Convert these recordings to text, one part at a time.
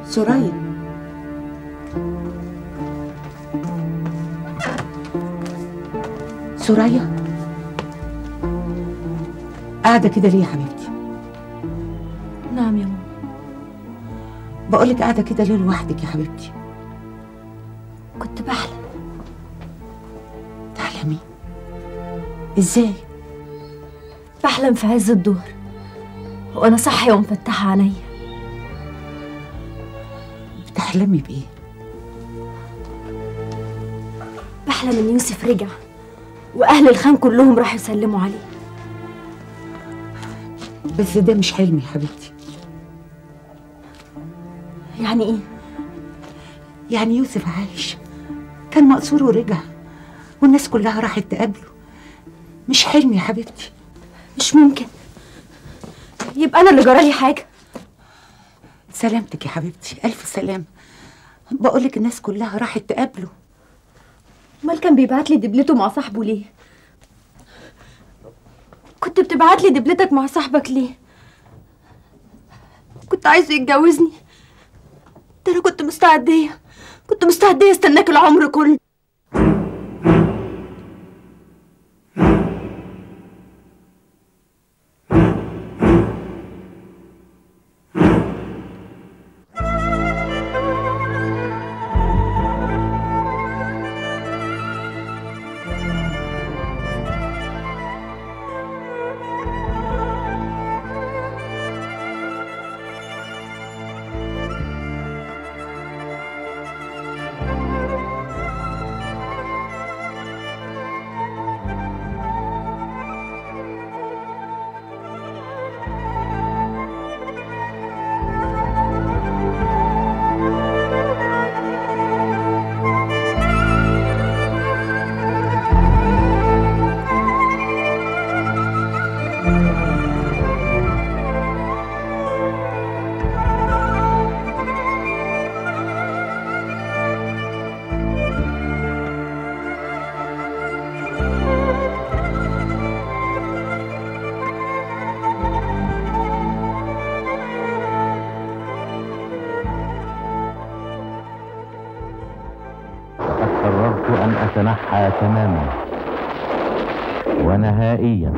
سوريا سوريا قاعدة كده ليه يا حبيبتي؟ نعم يا ماما بقولك قاعدة كده ليه لوحدك يا حبيبتي؟ كنت بحلم تحلمي ازاي؟ بحلم في عز الظهر وانا صاحيه ومفتحه عينيا بتحلمي بإيه؟ بحلم ان يوسف رجع واهل الخان كلهم راحوا يسلموا عليه بس ده مش حلم يا حبيبتي يعني ايه يعني يوسف عايش كان مقصور ورجع والناس كلها راحت تقابله مش حلم يا حبيبتي مش ممكن يبقى انا اللي جرالي حاجه سلامتك يا حبيبتي ألف سلام بقولك الناس كلها راحت تقابله امال كان بيبعت لي دبلته مع صاحبه ليه كنت بتبعت لي دبلتك مع صاحبك ليه كنت عايزه يتجوزني ده انا كنت مستعديه كنت مستعديه استناك العمر كله قررت أن أتنحى تماما ونهائيا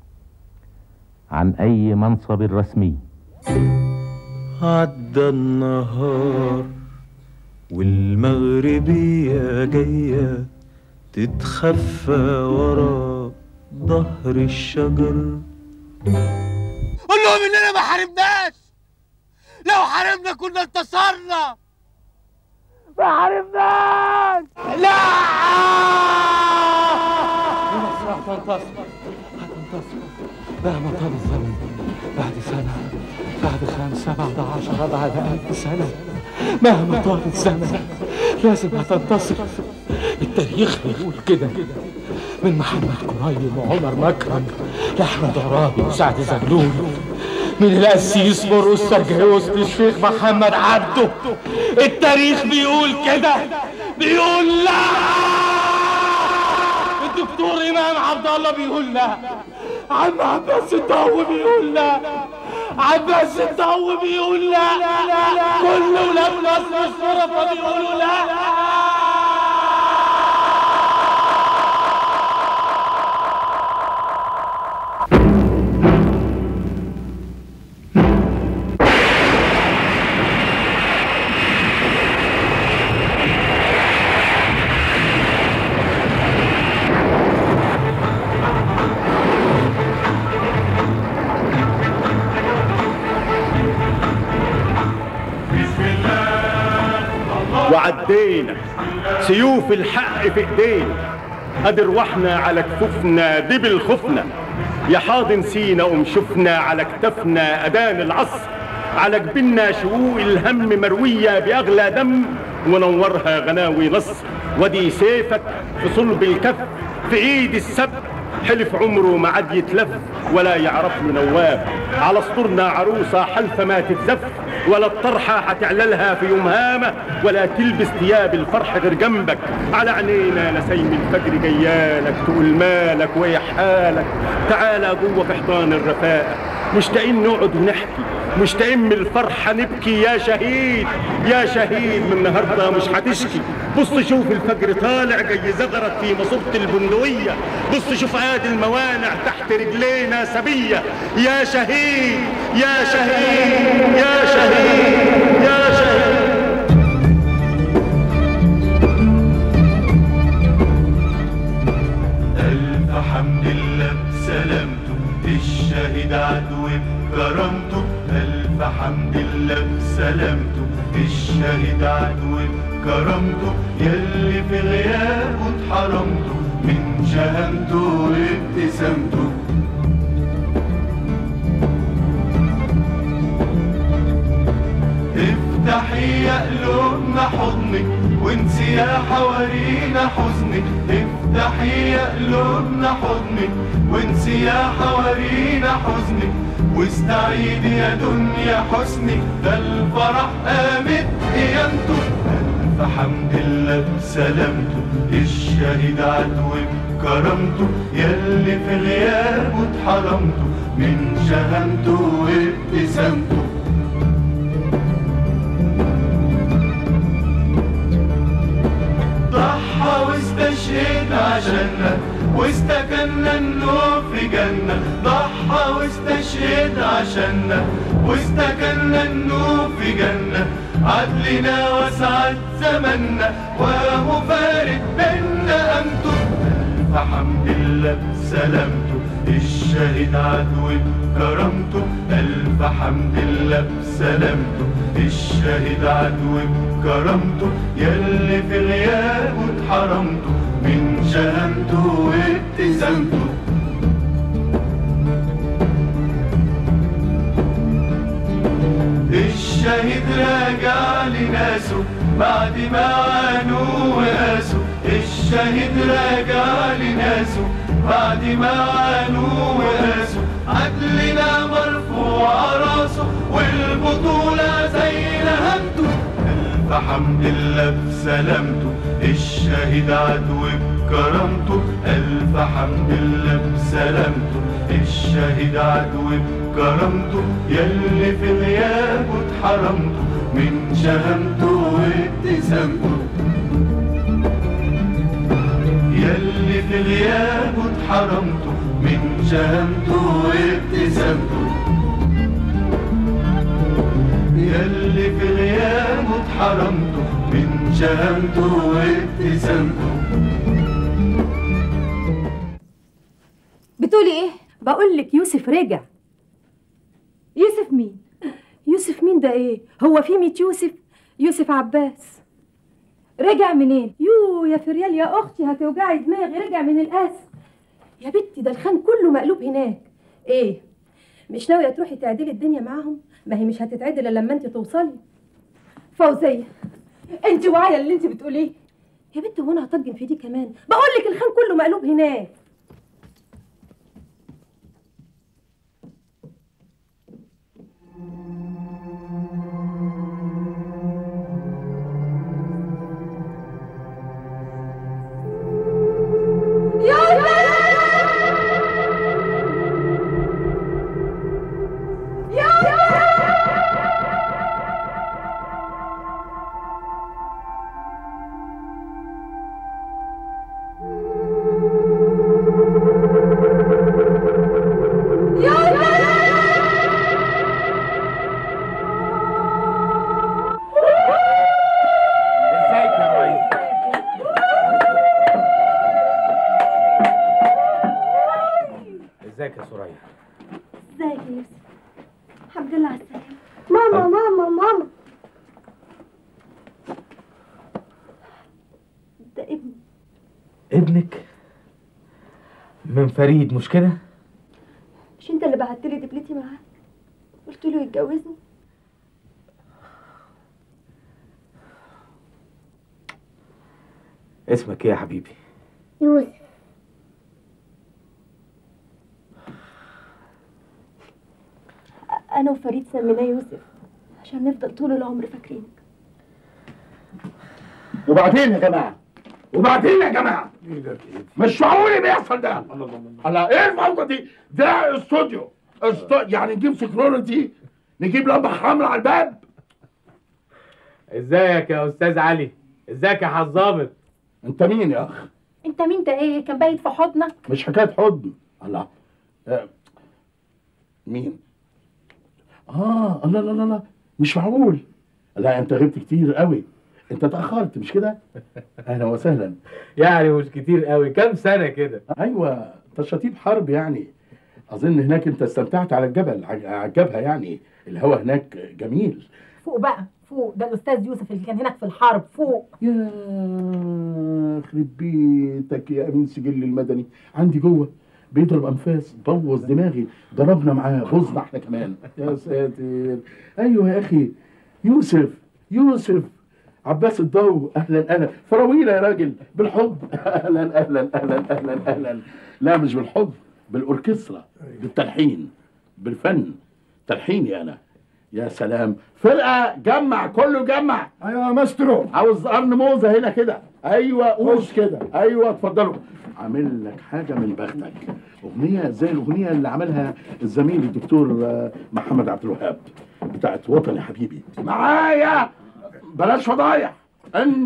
عن أي منصب رسمي عدى النهار والمغربية جاية تتخفى ورا ظهر الشجر قول لهم اننا ما حاربناش لو حاربنا كنا انتصرنا ما حاربناش لا مصر هتنتصر هتنتصر مهما طال الزمن بعد سنة بعد خمسة بعد عشرة بعد ألف سنة مهما طال الزمن لازم هتنتصر التاريخ بيقول كده من محمد كريم وعمر مكرم لأحمد عرابي وسعد زغلول من القسيس مرقس سرجيوس للشيخ محمد عبده التاريخ بيقول كده بيقول لا الدكتور امام عبد الله بيقول لا عم عباس الضو بيقول لا عباس الضو بيقول لا كل ولاد مصر الشرفة بيقولوا لا وعدينا سيوف الحق في ايدينا ادي روحنا على كفوفنا دبل خوفنا يا حاضن سينا قوم شفنا على كتفنا اذان العصر على جبنا شقوق الهم مروية بأغلى دم ونورها غناوي نصر ودي سيفك في صلب الكف في ايد السب حلف عمره ما عاد يتلف ولا يعرفني نواب على سطورنا عروسة حلفة ما تتزف ولا الطرحة هتعللها في يوم هامة ولا تلبس ثياب الفرح غير جنبك على عينينا نسيم الفجر جيالك تقول مالك ويا حالك تعالى جوه في حضان الرفاقة مشتاقين نقعد ونحكي مشتاقين من الفرحة نبكي يا شهيد يا شهيد من النهاردة مش هتشكي بص شوف الفجر طالع جاي زغرت في مصوبة البندقية بص شوف عاد الموانع تحت رجلينا سبية يا شهيد يا شهيد يا شهيد يا شهيد ألف حمد لله بسلامته الشاهد عدو بكرامته ألف حمد لله بسلامته الشاهد عدو بكرامته يلي في غيابه اتحرمته من شهامته وابتسامته افتحي يا قلوبنا حضنك وانسي يا حوارينا حزنك افتحي يا قلوبنا حضنك وانسي يا حوارينا حزنك واستعيدي يا دنيا حسنك ده الفرح قامت قيامته ألف حمد لله بسلامته الشهيد عدو بكرامته يلي في غيابه اتحرمته من شهامته وابتسامته ضحى واستشهد عشاننا واستكنا انه في جنة ضحى واستشهد عشاننا واستكنا انه في جنة عدلنا وسعة زمنا وهو فارق بينا قامته ألف حمد لله بسلامته الشاهد عدو بكرامته ألف حمد لله بسلامته الشاهد عدو بكرامته يلي في غيابه اتحرمته من شهامته وابتسامته الشهيد راجع لناسه بعد ما عانوا وقاسوا الشهيد راجع لناسه بعد ما عانوا وقاسوا عدلنا مرفوع راسه والبطولة زي نهمته ألف حمد لله بسلامته الشهيد عدو بكرامته ألف حمد لله بسلامته الشهيد عدو بكرامته يلي في غيابه اتحرمته من شهامته وابتسامته يلي في غيابه اتحرمته من شهامته وابتسامته يلي في غيابه اتحرمته من شهامته وابتسامته بتقولي ايه بقول لك يوسف رجع يوسف مين يوسف مين ده ايه هو في ميت يوسف يوسف عباس رجع منين يو يا فريال يا اختي هتوجعي دماغي رجع من القصر يا بنتي ده الخان كله مقلوب هناك ايه مش ناويه تروحي تعدلي الدنيا معاهم ما هي مش هتتعدل الا لما انت توصلي فوزيه انت واعيه اللي انت بتقوليه يا بنتي هو انا هطجن في دي كمان بقول لك الخان كله مقلوب هناك ازيك يا ريس ازيك يا سوريا ازيك يا يوسف الحمد لله على السلامه ماما ماما ماما ده ابني ابنك من فريد مش كده مش انت اللي بعت لي دبلتي معاك قلت له يتجوزني اسمك ايه يا حبيبي يوسف انا وفريد سميناه يوسف عشان نفضل طول العمر فاكرينك وبعدين يا جماعه وبعدين يا جماعه مش معقول اللي بيحصل ده الله ايه الفوضى دي ده استوديو است... يعني نجيب سكيورتي نجيب لمبه حمراء على الباب ازيك يا استاذ علي ازيك يا حظابط انت مين يا اخ انت مين ده ايه كان بايت في حضنك مش حكايه حضن الله آه. مين اه لا لا لا لا مش معقول لا انت غبت كتير قوي انت اتاخرت مش كده اهلا وسهلا يعني مش كتير قوي كام سنه كده ايوه تشطيب حرب يعني اظن هناك انت استمتعت على الجبل ع- على الجبهه يعني الهواء هناك جميل فوق بقى فوق ده الاستاذ يوسف اللي كان هناك في الحرب فوق يا يخرب بيتك يا امين سجل المدني عندي جوه بيضرب انفاس بوظ دماغي ضربنا معاه بوظنا احنا كمان يا ساتر ايوه يا اخي يوسف يوسف عباس الضو اهلا اهلا فراويله يا راجل بالحب اهلا اهلا اهلا اهلا اهلا لا مش بالحب بالاوركسترا بالتلحين بالفن تلحيني انا يا سلام فرقه جمع كله جمع ايوه يا ماسترو عاوز قرن موزه هنا كده ايوه قوس كده ايوه اتفضلوا عامل لك حاجه من بختك اغنيه زي الاغنيه اللي عملها الزميل الدكتور آه، محمد عبد الوهاب بتاعت وطن يا حبيبي معايا بلاش فضايح ان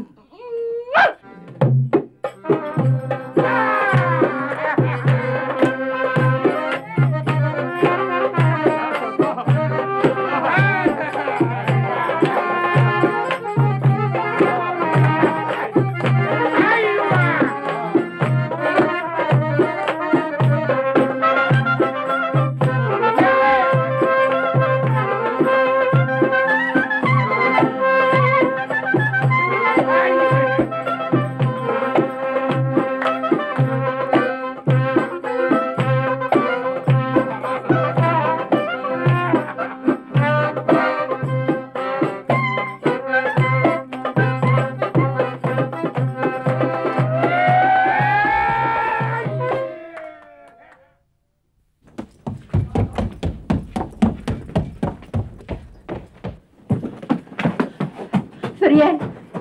فريال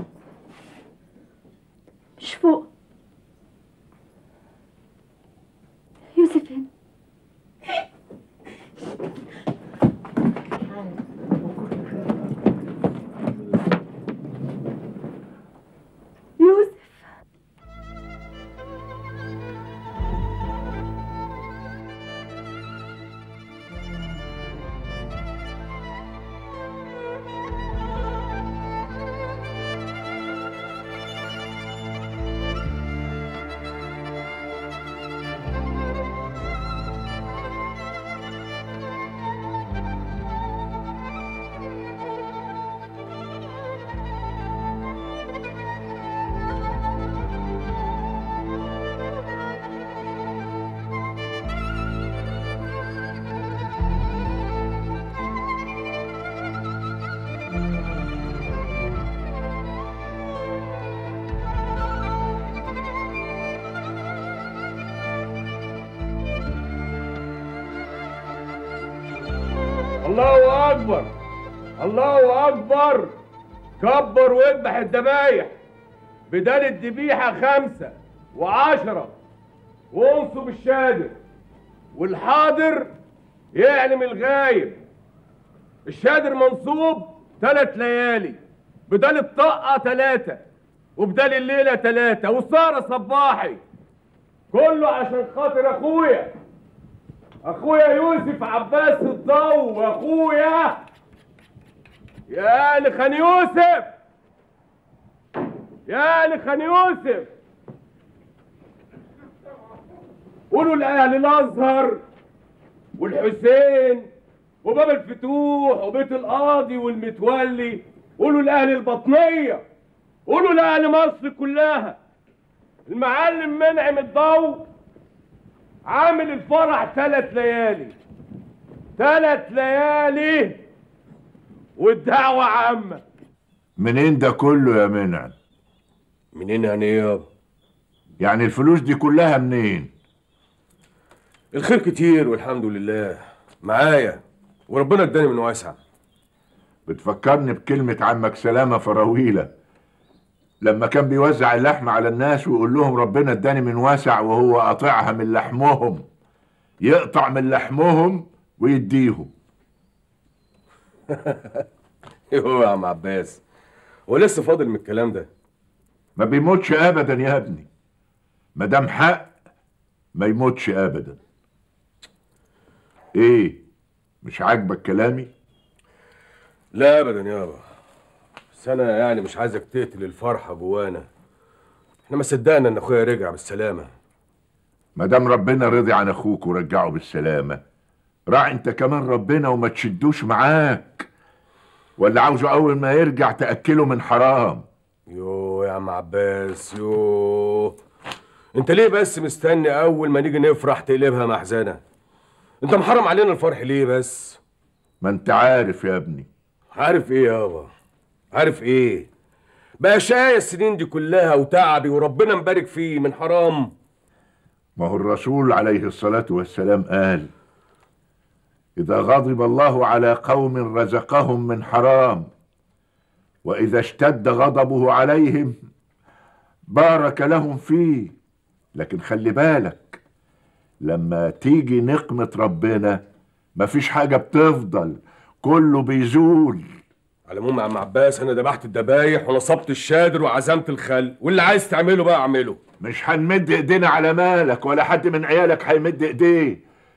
مش فوق يوسف فين يوسف الله اكبر الله اكبر كبر واذبح الذبايح بدال الذبيحه خمسه وعشره وانصب الشادر والحاضر يعلم الغايب الشادر منصوب ثلاث ليالي بدال الطاقه ثلاثه وبدال الليله ثلاثه والسهره صباحي كله عشان خاطر اخويا اخويا يوسف عباس الضو اخويا يا ال خان يوسف يا ال خان يوسف قولوا لاهل الازهر والحسين وباب الفتوح وبيت القاضي والمتولي قولوا لاهل البطنيه قولوا لاهل مصر كلها المعلم منعم الضو عامل الفرح ثلاث ليالي ثلاث ليالي والدعوة عامة منين ده كله يا منعم منين يعني ايه يابا يعني الفلوس دي كلها منين الخير كتير والحمد لله معايا وربنا اداني من واسع بتفكرني بكلمة عمك سلامة فراويلة لما كان بيوزع اللحم على الناس ويقول لهم ربنا اداني من واسع وهو قاطعها من لحمهم يقطع من لحمهم ويديهم ايوه يا عم عباس هو لسه فاضل من الكلام ده ما بيموتش ابدا يا ابني ما دام حق ما يموتش ابدا ايه مش عاجبك كلامي لا ابدا يابا بس انا يعني مش عايزك تقتل الفرحه جوانا احنا ما صدقنا ان اخويا رجع بالسلامه ما دام ربنا رضي عن اخوك ورجعه بالسلامه راعي انت كمان ربنا وما تشدوش معاك ولا عاوزه اول ما يرجع تاكله من حرام يو يا عم عباس يو انت ليه بس مستني اول ما نيجي نفرح تقلبها محزنه انت محرم علينا الفرح ليه بس ما انت عارف يا ابني عارف ايه يابا عارف ايه بقى شاية السنين دي كلها وتعبي وربنا مبارك فيه من حرام ما هو الرسول عليه الصلاة والسلام قال إذا غضب الله على قوم رزقهم من حرام وإذا اشتد غضبه عليهم بارك لهم فيه لكن خلي بالك لما تيجي نقمة ربنا مفيش حاجة بتفضل كله بيزول على العموم يا عم عباس انا ذبحت الذبايح ونصبت الشادر وعزمت الخل واللي عايز تعمله بقى اعمله مش هنمد ايدينا على مالك ولا حد من عيالك هيمد ايديه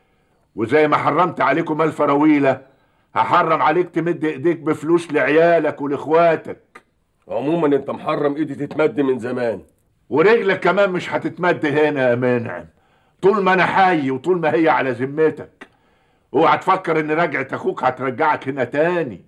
وزي ما حرمت عليكم مال فراويله هحرم عليك تمد ايديك بفلوس لعيالك ولاخواتك عموما انت محرم ايدي تتمد من زمان ورجلك كمان مش هتتمد هنا يا منعم طول ما انا حي وطول ما هي على ذمتك اوعى تفكر ان رجعة اخوك هترجعك هنا تاني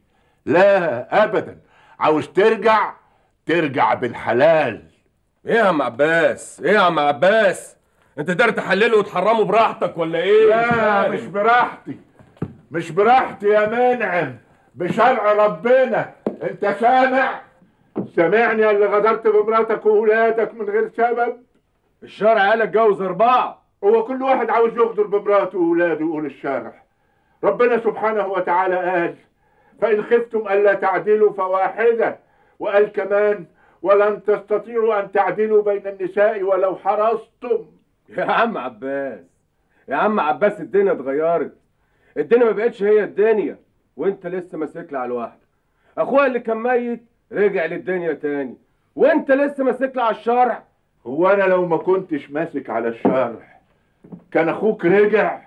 لا ابدا عاوز ترجع ترجع بالحلال ايه يا عم عباس ايه يا عم عباس انت تقدر تحلله وتحرمه براحتك ولا ايه لا مش براحتي مش براحتي يا منعم بشرع ربنا انت سامع سامعني يا اللي غدرت بمراتك وولادك من غير سبب الشرع قال اتجوز اربعه هو كل واحد عاوز يغدر بمراته وولاده يقول الشرع ربنا سبحانه وتعالى قال فإن خفتم ألا تعدلوا فواحدة وقال كمان ولن تستطيعوا أن تعدلوا بين النساء ولو حرصتم يا عم عباس يا عم عباس الدنيا اتغيرت الدنيا ما بقتش هي الدنيا وانت لسه ماسك لها لوحدك اخويا اللي كان ميت رجع للدنيا تاني وانت لسه ماسك لها على الشرع هو أنا لو ما كنتش ماسك على الشرع كان أخوك رجع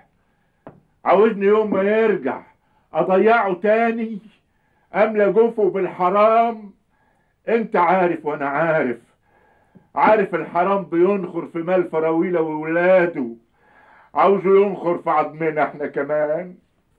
عاوزني يوم ما يرجع أضيعه تاني أملى جوفه بالحرام أنت عارف وأنا عارف عارف الحرام بينخر في مال فراويله وولاده عاوزه ينخر في عظمنا احنا كمان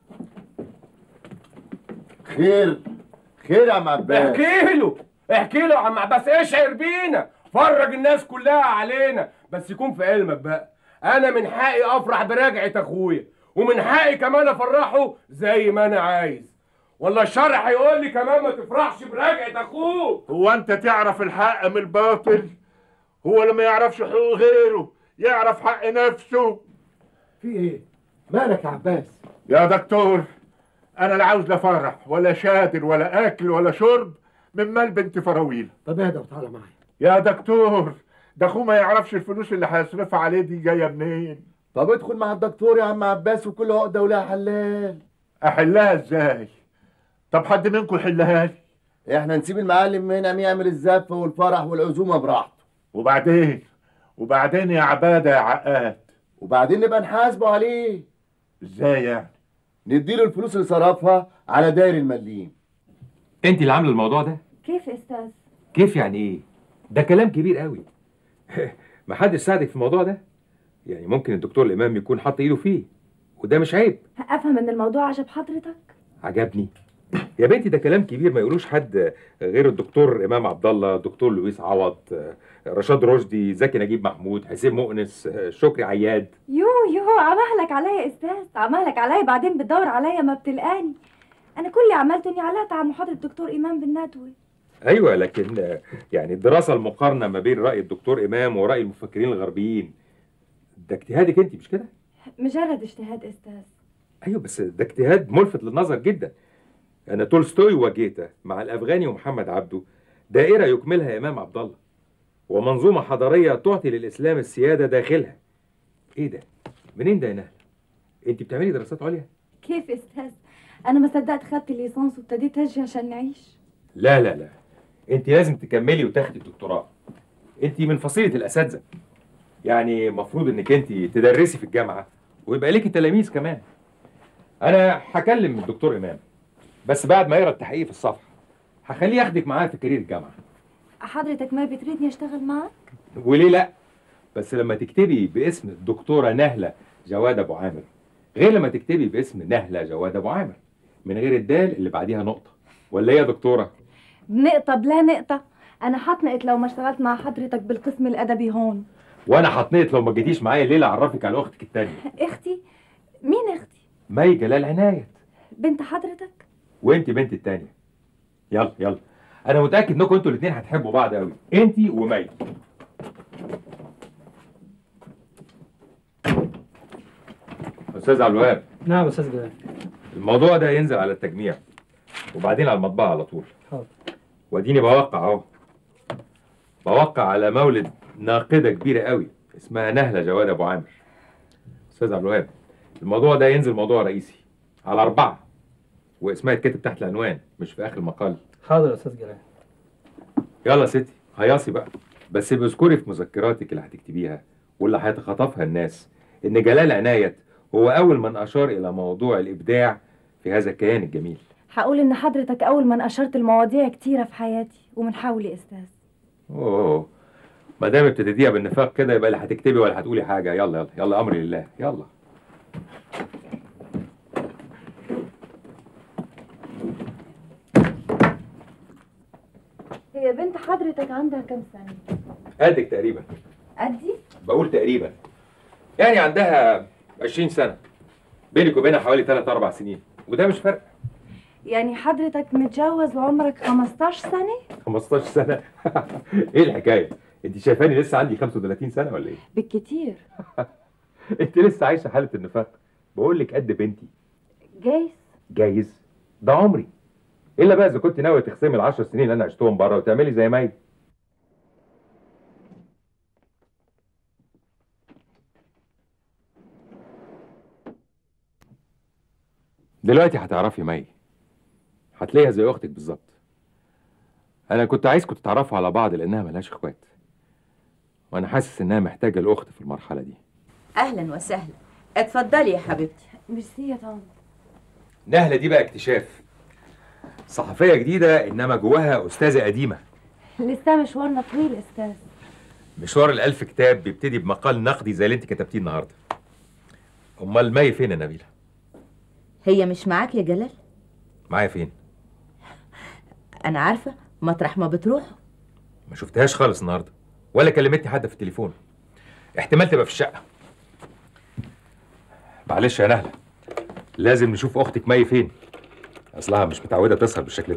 خير خير يا عم عباس احكي له احكي له يا عم عباس اشعر بينا فرج الناس كلها علينا بس يكون في علمك بقى انا من حقي افرح براجعة اخويا ومن حقي كمان افرحه زي ما انا عايز والله الشرع هيقول لي كمان ما تفرحش براجعة اخوك هو انت تعرف الحق من الباطل هو اللي ما يعرفش حقوق غيره يعرف حق نفسه في ايه مالك يا عباس يا دكتور انا لا عاوز لا فرح ولا شادر ولا اكل ولا شرب من مال بنت فراويل طب اهدى وتعالى معايا يا دكتور ده اخوه ما يعرفش الفلوس اللي هيصرفها عليه دي جايه منين طب ادخل مع الدكتور يا عم عباس وكل عقده ولها حلال احلها ازاي طب حد منكم يحلها لي احنا نسيب المعلم منعم يعمل الزفه والفرح والعزومه براحته وبعدين وبعدين يا عباده يا عقاد وبعدين نبقى نحاسبه عليه ازاي يعني نديله الفلوس اللي صرفها على داير المليم انت اللي عامله الموضوع ده كيف يا استاذ كيف يعني ايه ده كلام كبير قوي ما حدش ساعدك في الموضوع ده يعني ممكن الدكتور الامام يكون حاط ايده فيه وده مش عيب افهم ان الموضوع عجب حضرتك عجبني يا بنتي ده كلام كبير ما يقولوش حد غير الدكتور امام عبد الله الدكتور لويس عوض رشاد رشدي زكي نجيب محمود حسين مؤنس شكري عياد يو يو عمهلك عليا يا استاذ عمهلك عليا بعدين بتدور عليا ما بتلقاني انا كل اللي عملته اني علقت على محاضره الدكتور امام بالندوه ايوه لكن يعني الدراسه المقارنه ما بين راي الدكتور امام وراي المفكرين الغربيين ده اجتهادك انت مش كده مجرد اجتهاد استاذ ايوه بس ده اجتهاد ملفت للنظر جدا انا تولستوي وجيتا مع الافغاني ومحمد عبده دائره يكملها امام عبد الله ومنظومه حضاريه تعطي للاسلام السياده داخلها ايه ده منين ده يا نهله انت بتعملي دراسات عليا كيف استاذ انا ما صدقت خدت الليسانس وابتديت اجي عشان نعيش لا لا لا انت لازم تكملي وتاخدي الدكتوراه انت من فصيله الاساتذه يعني المفروض انك انت تدرسي في الجامعه ويبقى ليكي تلاميذ كمان انا هكلم الدكتور امام بس بعد ما يقرا التحقيق في الصفحه هخليه ياخدك معاه في كارير الجامعه حضرتك ما بتريدني اشتغل معك وليه لا بس لما تكتبي باسم الدكتوره نهله جواد ابو عامر غير لما تكتبي باسم نهله جواد ابو عامر من غير الدال اللي بعديها نقطه ولا ايه يا دكتوره بنقطة بلا نقطة أنا هتنقط لو ما اشتغلت مع حضرتك بالقسم الأدبي هون وانا هتنقط لو ما جيتيش معايا الليله اعرفك على اختك التانيه أختي مين أختي؟ مي جلال عناية بنت حضرتك؟ وانت بنت التانية يلا يلا انا متاكد انكم انتوا الاثنين هتحبوا بعض قوي انت ومي استاذ عبد الوهاب نعم استاذ جلال الموضوع ده ينزل على التجميع وبعدين على المطبعه على طول حاضر واديني بوقع اهو بوقع على مولد ناقده كبيره قوي اسمها نهله جواد ابو عامر استاذ عبد الوهاب الموضوع ده ينزل موضوع رئيسي على اربعه واسمها يتكتب تحت العنوان مش في اخر المقال حاضر يا استاذ جلال يلا يا ستي هياصي بقى بس باذكري في مذكراتك اللي هتكتبيها واللي هيتخطفها الناس ان جلال عناية هو اول من اشار الى موضوع الابداع في هذا الكيان الجميل هقول إن حضرتك أول من أشرت المواضيع كتيرة في حياتي ومن حولي أستاذ اوه ما دام ابتديتيها بالنفاق كده يبقى لا هتكتبي ولا هتقولي حاجه يلا يلا يلا امري لله يلا هي بنت حضرتك عندها كام سنة؟ قدك تقريبا قدي؟ بقول تقريبا يعني عندها 20 سنه بينك وبينها حوالي 3 4 سنين وده مش فرق يعني حضرتك متجوز وعمرك 15 سنة؟ 15 سنه ايه الحكايه انت شايفاني لسه عندي 35 سنه ولا ايه بالكتير انت لسه عايشه حاله النفاق بقول لك قد بنتي جايز جايز ده عمري الا بقى اذا كنت ناوي تخصمي العشر سنين اللي انا عشتهم بره وتعملي زي مي دلوقتي هتعرفي مي هتلاقيها زي اختك بالظبط انا كنت عايزكم تتعرفوا على بعض لانها ملهاش اخوات وانا حاسس انها محتاجه الاخت في المرحله دي اهلا وسهلا اتفضلي يا حبيبتي ميرسي يا طنط نهله دي بقى اكتشاف صحفيه جديده انما جواها استاذه قديمه لسه مشوارنا طويل أستاذ مشوار الألف كتاب بيبتدي بمقال نقدي زي اللي انت كتبتيه النهارده امال مي فين يا نبيله هي مش معاك يا جلال معايا فين انا عارفه مطرح ما بتروح ما شفتهاش خالص النهارده ولا كلمتني حد في التليفون احتمال تبقى في الشقه معلش يا نهله لازم نشوف اختك مي فين اصلها مش متعوده تسهر بالشكل ده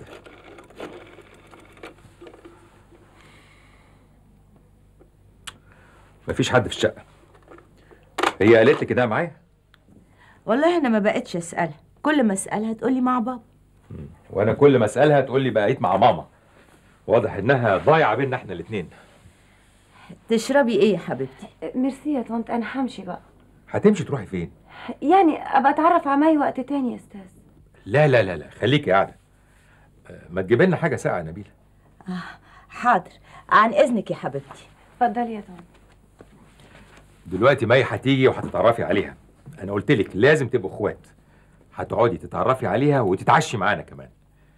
مفيش حد في الشقه هي قالت لي كده معايا والله انا ما بقتش اسالها كل ما اسالها تقولي مع بابا وانا كل ما اسالها تقول لي بقيت مع ماما واضح انها ضايعه بينا احنا الاثنين تشربي ايه يا حبيبتي ميرسي يا طنط أنا همشي بقى هتمشي تروحي فين يعني أبقى أتعرف على مي وقت تاني يا أستاذ لا لا لا لا خليكي قاعده أه، ما تجيبي لنا حاجه ساقعه يا نبيله آه حاضر عن اذنك يا حبيبتي اتفضلي يا طنط دلوقتي مي هتيجي وهتتعرفي عليها انا قلت لك لازم تبقوا اخوات هتقعدي تتعرفي عليها وتتعشي معانا كمان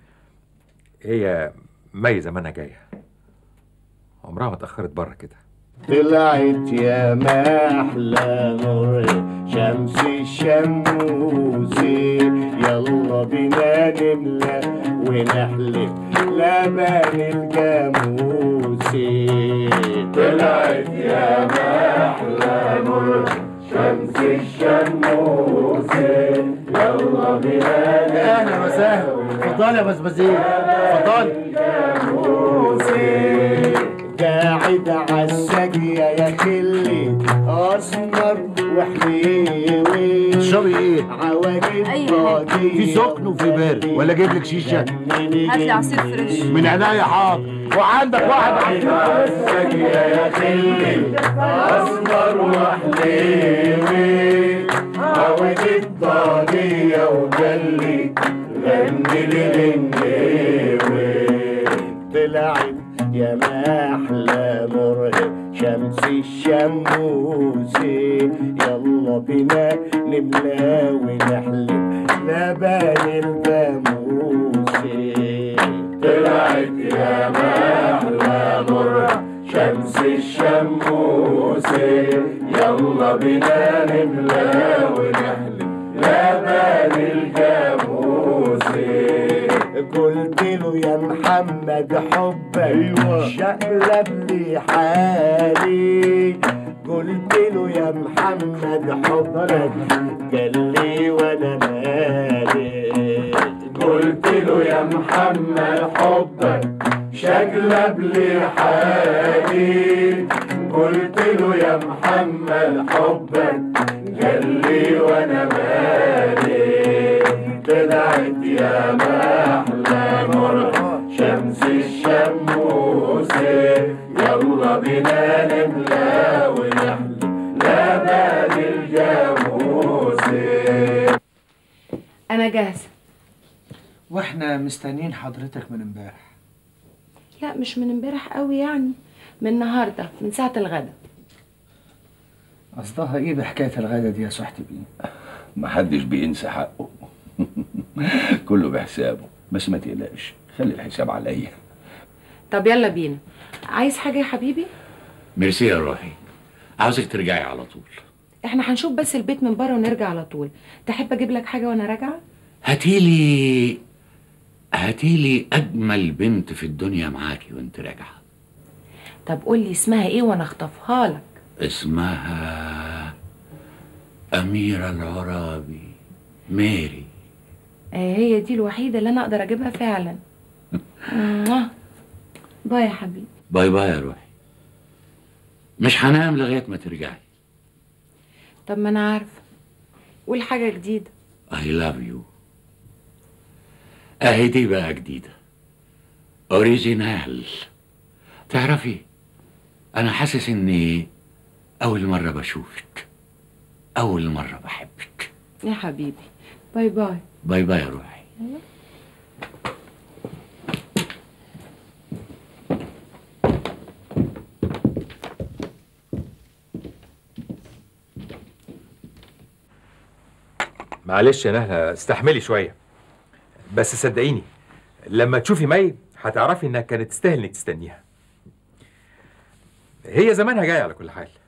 هي مي زمانها جايه عمرها ما اتاخرت بره كده طلعت يا محلى نور شمس الشموسي يلا بينا نملى ونحلف لبن الجاموسي طلعت يا محلى نور شمس الشموسي يلا بينا اهلا وسهلا اتفضل يا بسبسين اتفضل قاعد عالسجية يا خلي اسمر وحليوي تشربي ايه؟ عواجب في سخن وفي بارد ولا اجيب لك شيشه؟ هات لي عصير فريش من عينيا حاضر وعندك واحد السجية يا خلي اسمر وحليوي عود الضانية الشموسي يلا بينا نملا ونحلب لبن الجاموسي طلعت يا محلى مر شمس الشموسي يلا بينا نملا ونحلب لبن الجاموسي قلت له يا محمد حبك أيوة. شقلب لي حالي قلت له يا محمد حبك قال لي وانا مالي قلت له يا محمد حبك شقلب لي حالي قلت له يا محمد حبك قال لي وانا مالي طلعت يا محلى مر شمس الشموسي يلا بينا نملا ونحلب لبن الجاموسي انا جاهزه واحنا مستنيين حضرتك من امبارح لا مش من امبارح قوي يعني من النهارده من ساعه الغدا قصدها ايه بحكايه الغدا دي يا صاحبي بيه محدش بينسى حقه كله بحسابه بس ما تقلقش خلي الحساب عليا طب يلا بينا عايز حاجه يا حبيبي ميرسي يا روحي عاوزك ترجعي على طول احنا هنشوف بس البيت من بره ونرجع على طول تحب اجيب لك حاجه وانا راجعه هاتيلي هاتيلي اجمل بنت في الدنيا معاكي وانت راجعه طب قول لي اسمها ايه وانا اخطفها لك اسمها أميرة العرابي ميري آه هي دي الوحيده اللي انا اقدر اجيبها فعلا موah. باي يا حبيبي باي باي يا روحي مش هنام لغاية ما ترجعي طب ما انا عارفه قول حاجه جديده I love you أهي دي بقى جديدة أوريجينال تعرفي أنا حاسس إني أول مرة بشوفك أول مرة بحبك يا حبيبي باي باي باي باي يا روحي معلش يا نهلة استحملي شوية بس صدقيني لما تشوفي مي هتعرفي انها كانت تستاهل انك تستنيها هي زمانها جاية على كل حال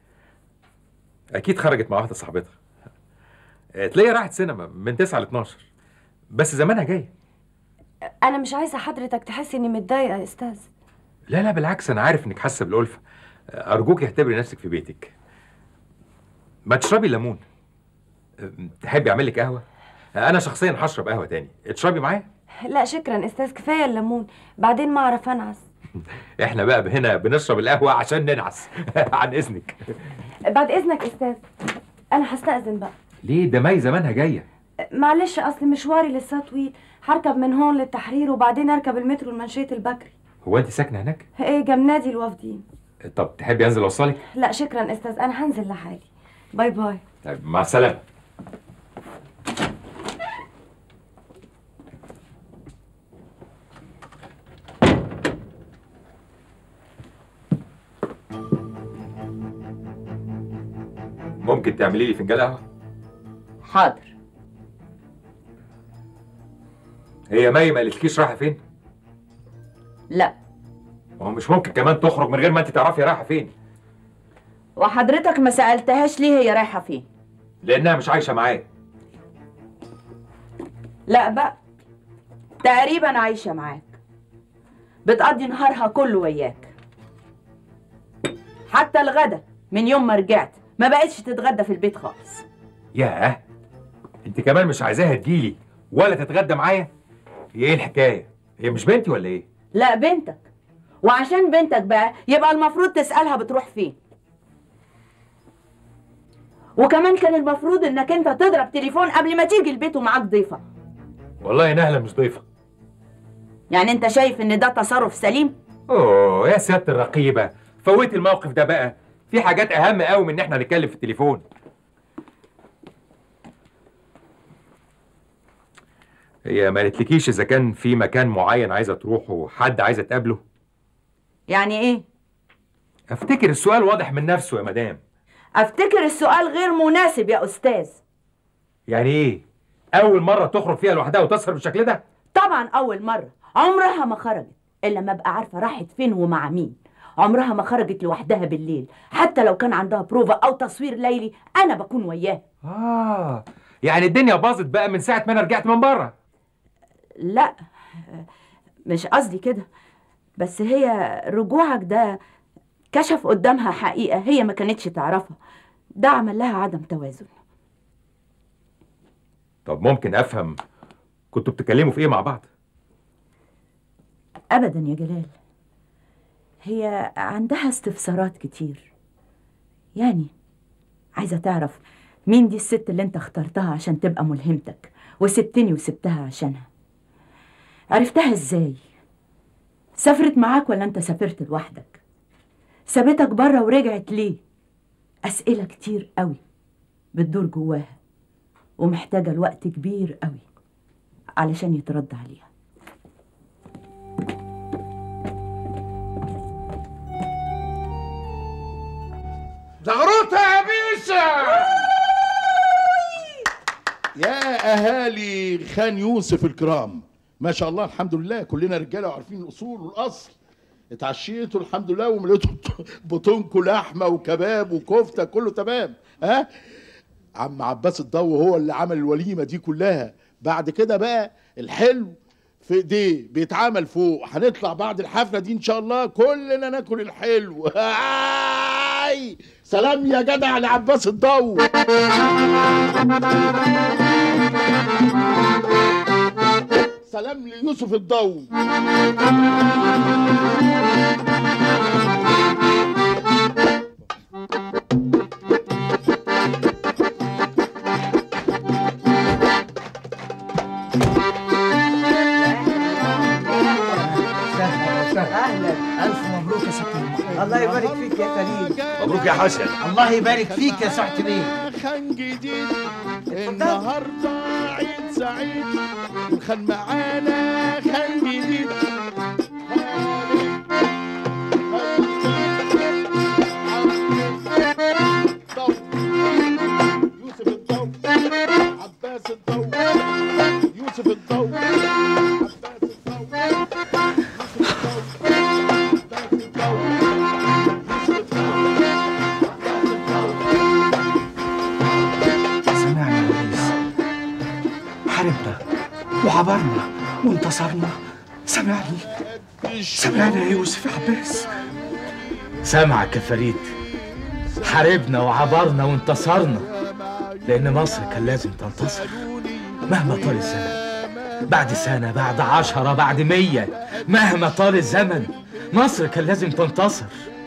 اكيد خرجت مع واحدة صاحبتها تلاقيها راحت سينما من 9 ل 12 بس زمانها جاية انا مش عايزه حضرتك تحس اني متضايقه يا استاذ لا لا بالعكس انا عارف انك حاسة بالألفة ارجوك اعتبري نفسك في بيتك ما تشربي ليمون تحبي اعمل لك قهوة انا شخصيا هشرب قهوة تاني تشربي معايا لا شكرا استاذ كفايه الليمون بعدين ما اعرف انعس احنا بقى هنا بنشرب القهوة عشان ننعس عن اذنك بعد اذنك استاذ انا هستأذن بقى ليه ده مي زمانها جاية معلش اصل مشواري لسه طويل هركب من هون للتحرير وبعدين اركب المترو لمنشية البكري هو انت ساكنة هناك ايه جنب نادي الوافدين طب تحبي انزل اوصلك لا شكرا استاذ انا هنزل لحالي باي باي طيب مع السلامة ممكن تعملي لي فنجان قهوة؟ حاضر هي مي ما قالتلكيش رايحة فين؟ لا ما هو مش ممكن كمان تخرج من غير ما انت تعرفي رايحة فين وحضرتك ما سألتهاش ليه هي رايحة فين لأنها مش عايشة معايا لا بقى تقريبا عايشة معاك بتقضي نهارها كله وياك حتى الغدا من يوم ما رجعت ما بقتش تتغدى في البيت خالص ياه انت كمان مش عايزاها تجيلي ولا تتغدى معايا؟ هي ايه الحكاية؟ هي مش بنتي ولا ايه؟ لا بنتك وعشان بنتك بقى يبقى المفروض تسألها بتروح فين وكمان كان المفروض انك انت تضرب تليفون قبل ما تيجي البيت ومعاك ضيفة والله نهلة مش ضيفة يعني انت شايف ان ده تصرف سليم اوه يا سيادة الرقيبة فوتي الموقف ده بقى في حاجات اهم قوي من ان احنا نتكلم في التليفون هي ما قالتلكيش اذا كان في مكان معين عايزه تروحه حد عايزه تقابله يعني ايه افتكر السؤال واضح من نفسه يا مدام افتكر السؤال غير مناسب يا استاذ يعني ايه اول مره تخرج فيها لوحدها وتسهر بالشكل ده طبعا اول مره عمرها ما خرجت الا ما ابقى عارفه راحت فين ومع مين عمرها ما خرجت لوحدها بالليل حتى لو كان عندها بروفا او تصوير ليلي انا بكون وياها اه يعني الدنيا باظت بقى من ساعه ما انا رجعت من بره لا مش قصدي كده بس هي رجوعك ده كشف قدامها حقيقة هي ما كانتش تعرفها ده عمل لها عدم توازن طب ممكن افهم كنتوا بتتكلموا في ايه مع بعض أبدا يا جلال هي عندها استفسارات كتير يعني عايزة تعرف مين دي الست اللي انت اخترتها عشان تبقى ملهمتك وسبتني وسبتها عشانها عرفتها ازاي سافرت معاك ولا انت سافرت لوحدك سابتك بره ورجعت ليه أسئلة كتير قوي بتدور جواها ومحتاجة الوقت كبير قوي علشان يترد عليها زغروطة يا بيشا يا اهالي خان يوسف الكرام ما شاء الله الحمد لله كلنا رجاله وعارفين الاصول والاصل اتعشيتوا الحمد لله ومليتوا بطونكم لحمه وكباب وكفته كله تمام ها عم عباس الضو هو اللي عمل الوليمه دي كلها بعد كده بقى الحلو في ايديه بيتعمل فوق هنطلع بعد الحفله دي ان شاء الله كلنا ناكل الحلو آي! سلام يا جدع لعباس الضو سلام ليوسف الضو اهلا الف مبروك يا ست المحترم الله يبارك فيك يا فريد مبروك يا حسن الله يبارك فيك يا سعد بيه خان جديد النهارده عيد سعيد وخان معانا خان جديد يوسف الضو عباس الضو يوسف الضو عباس الضو سمعنا يا ريس حاربنا وعبرنا وانتصرنا سمعني سمعنا يا يوسف يا عباس سامعك يا فريد حاربنا وعبرنا وانتصرنا لأن مصر كان لازم تنتصر مهما طال الزمن بعد سنة بعد عشرة بعد مية مهما طال الزمن مصر كان لازم تنتصر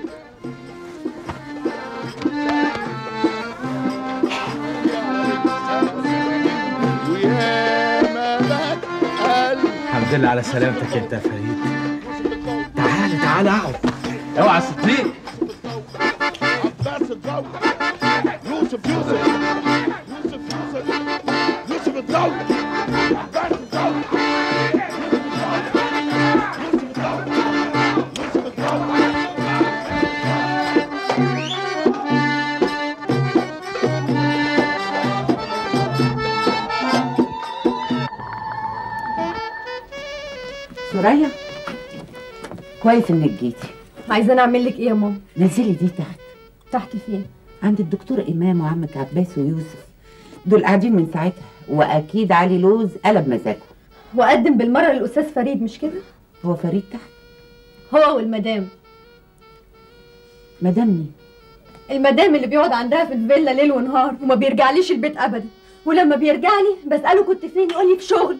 الحمد لله على سلامتك انت يا فريد تعال تعال اقعد اوعى ستريك عباس الضو يوسف يوسف يوسف يوسف يوسف الضو عباس الضو سوريا كويس انك جيتي عايزاني اعمل لك ايه يا ماما نزلي دي تحت تحت فين عند الدكتور امام وعمك عباس ويوسف دول قاعدين من ساعتها واكيد علي لوز قلب مزاجه واقدم بالمره للاستاذ فريد مش كده هو فريد تحت هو والمدام مدام مين المدام اللي بيقعد عندها في الفيلا ليل ونهار وما بيرجعليش البيت ابدا ولما بيرجع لي بساله كنت فين يقول لي في شغل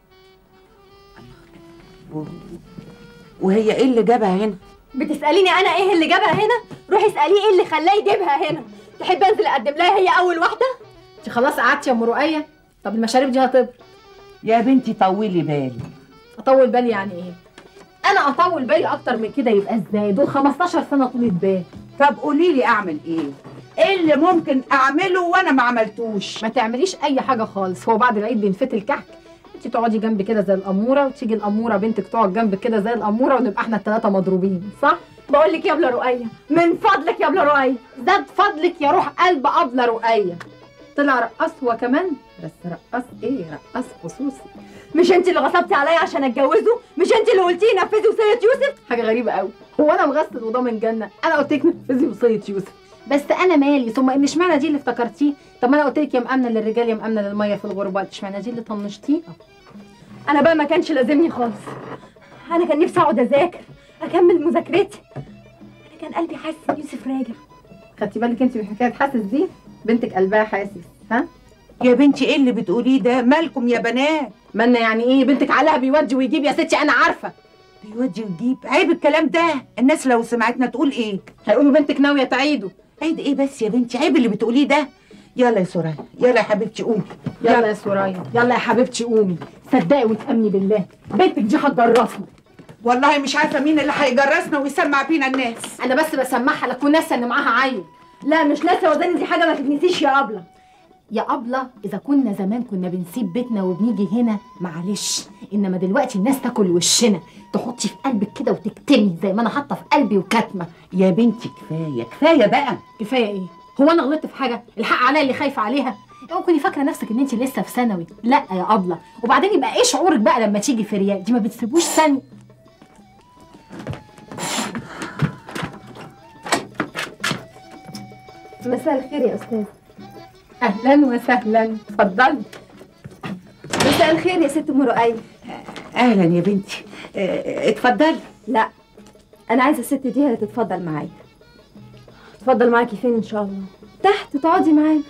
وهي ايه اللي جابها هنا بتساليني انا ايه اللي جابها هنا روحي اساليه ايه اللي خلاه يجيبها هنا تحب انزل اقدم لها هي اول واحده انت خلاص قعدتي يا ام رؤيه طب المشاريب دي هتبرد يا بنتي طولي بالي اطول بالي يعني ايه انا اطول بالي اكتر من كده يبقى ازاي دول 15 سنه طولة بال طب قولي لي اعمل ايه ايه اللي ممكن اعمله وانا ما عملتوش ما تعمليش اي حاجه خالص هو بعد العيد بينفتل كحك انت تقعدي جنبي كده زي الاموره وتيجي الاموره بنتك تقعد جنبك كده زي الاموره ونبقى احنا الثلاثه مضروبين صح بقول لك يا ابله رؤيه من فضلك يا ابله رؤيه زاد فضلك يا روح قلب ابله رؤيه طلع رقاص هو كمان بس رقاص ايه رقاص خصوصي مش انت اللي غصبتي عليا عشان اتجوزه مش انت اللي قلتي نفذي وصيه يوسف حاجه غريبه قوي هو انا مغسل وضامن جنه انا قلت لك نفذي وصيه يوسف بس انا مالي ثم ان اشمعنى دي اللي افتكرتيه طب ما انا قلت لك يا مامنه للرجال يا مامنه للميه في الغربات اشمعنى دي اللي طنشتيها انا بقى ما كانش لازمني خالص انا كان نفسي اقعد اذاكر اكمل مذاكرتي انا كان قلبي حاسس ان يوسف راجع خدتي بالك انت من حكايه حاسس دي بنتك قلبها حاسس ها يا بنتي ايه اللي بتقوليه ده مالكم يا بنات مالنا يعني ايه بنتك عقلها بيودي ويجيب يا ستي انا عارفه بيودي ويجيب عيب الكلام ده الناس لو سمعتنا تقول ايه هيقولوا بنتك ناويه تعيده عيد ايه بس يا بنتي عيب اللي بتقوليه ده يلا يا سوريا يلا يا حبيبتي قومي يلا يا سوريا يلا يا حبيبتي قومي صدقي وتامني بالله بنتك دي هتجرسنا والله مش عارفه مين اللي هيجرسنا ويسمع بينا الناس انا بس بسمعها لكون ناسه ان معاها عيل لا مش ناسه وزاني دي حاجه ما تتنسيش يا ابله يا أبلة إذا كنا زمان كنا بنسيب بيتنا وبنيجي هنا معلش إنما دلوقتي الناس تاكل وشنا تحطي في قلبك كده وتكتمي زي ما أنا حاطة في قلبي وكاتمة يا بنتي كفايه كفايه بقى كفاية إيه؟ هو أنا غلطت في حاجة؟ الحق عليا اللي خايفة عليها؟ اوعي كوني فاكرة نفسك إن أنت لسه في ثانوي، لا يا أبلة، وبعدين يبقى إيه شعورك بقى لما تيجي في ريال؟ دي ما بتسيبوش ثانية مساء الخير يا استاذ أهلا وسهلا اتفضلي مساء الخير يا ست ام رؤية اهلا يا بنتي اه، اتفضلي لا انا عايزه الست دي هي اللي تتفضل معايا تتفضل معاكي فين ان شاء الله تحت تقعدي معانا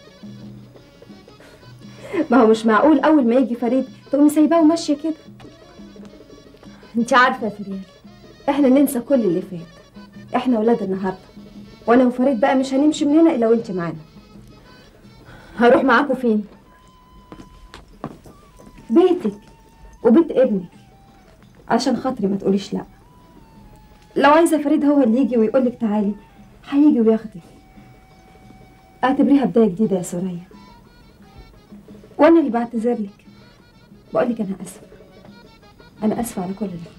ما هو مش معقول اول ما يجي فريد تقومي سايباه وماشيه كده انت عارفه يا فريال احنا ننسى كل اللي فات احنا ولاد النهارده وانا وفريد بقى مش هنمشي من هنا الا وانت معانا هروح معاكم فين بيتك وبيت ابنك عشان خاطري ما تقوليش لا لو عايزه فريد هو اللي يجي ويقولك تعالي هيجي وياخدك اعتبريها بدايه جديده يا سوريا وانا اللي بعتذر لك بقولك انا اسفه انا اسفه على كل اللي فات